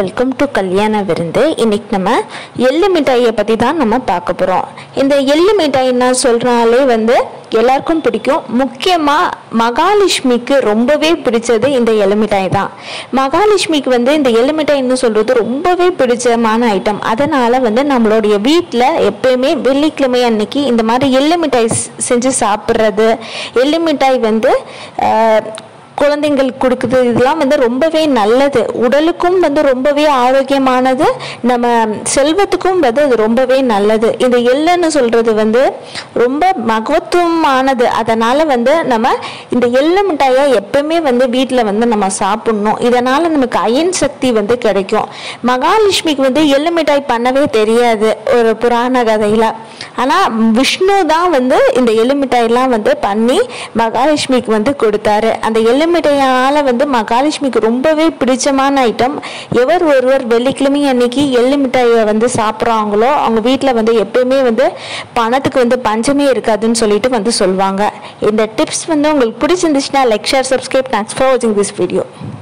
welcome to கல்யாண விருந்து இன்னைக்கு நம்ம எள்ளு மிட்டாயை பற்றி தான் நம்ம பார்க்க போகிறோம் இந்த எள்ளு மிட்டாய்னா சொல்கிறாலே வந்து எல்லாருக்கும் பிடிக்கும் முக்கியமாக மகாலட்சுமிக்கு ரொம்பவே பிடிச்சது இந்த எள்ளு மிட்டாய் தான் மகாலட்சுமிக்கு வந்து இந்த எள்ளு மிட்டாய்னு சொல்கிறது ரொம்பவே பிடிச்சமான ஐட்டம் அதனால் வந்து நம்மளுடைய வீட்டில் எப்பயுமே வெள்ளிக்கிழமை அன்னைக்கு இந்த மாதிரி எள்ளு மிட்டாய் ஸ்- செஞ்சு சாப்பிட்றது எள்ளு மிட்டாய் வந்து ஆஹ், குழந்தைங்களுக்கு கொடுக்குது இதெல்லாம் வந்து ரொம்பவே நல்லது உடலுக்கும் வந்து ரொம்பவே ஆரோக்கியமானது நம்ம செல்வத்துக்கும் வந்து அது ரொம்பவே நல்லது இந்த எள்ளுன்னு சொல்றது வந்து ரொம்ப மகத்துவமானது அதனால வந்து நம்ம இந்த எள்ளு மிட்டாயை எப்பவுமே வந்து வீட்டில் வந்து நம்ம சாப்பிடணும் இதனால நமக்கு அயன் சக்தி வந்து கிடைக்கும் மகாலட்சுமிக்கு வந்து எள்ளு மிட்டாய் பண்ணவே தெரியாது ஒரு புராண கதையில ஆனா விஷ்ணு தான் வந்து இந்த எள்ளு மிட்டாயெல்லாம் வந்து பண்ணி மகாலட்சுமிக்கு வந்து கொடுத்தாரு அந்த எள்ளு மிட்டாயால வந்து மகாலட்சுமிக்கு ரொம்பவே பிடிச்சமான ஐட்டம் எவர் ஒருவர் வெள்ளிக்கிழமை அன்னைக்கு எள்ளு மிட்டாயை வந்து சாப்பிட்றாங்களோ அவங்க வீட்டில் வந்து எப்பயுமே வந்து பணத்துக்கு வந்து பஞ்சமே இருக்காதுன்னு சொல்லிட்டு வந்து சொல்லுவாங்க இந்த டிப்ஸ் வந்து உங்களுக்கு பிடிச்சிருந்துச்சுன்னா like share subscribe thanks for வாட்சிங் திஸ் வீடியோ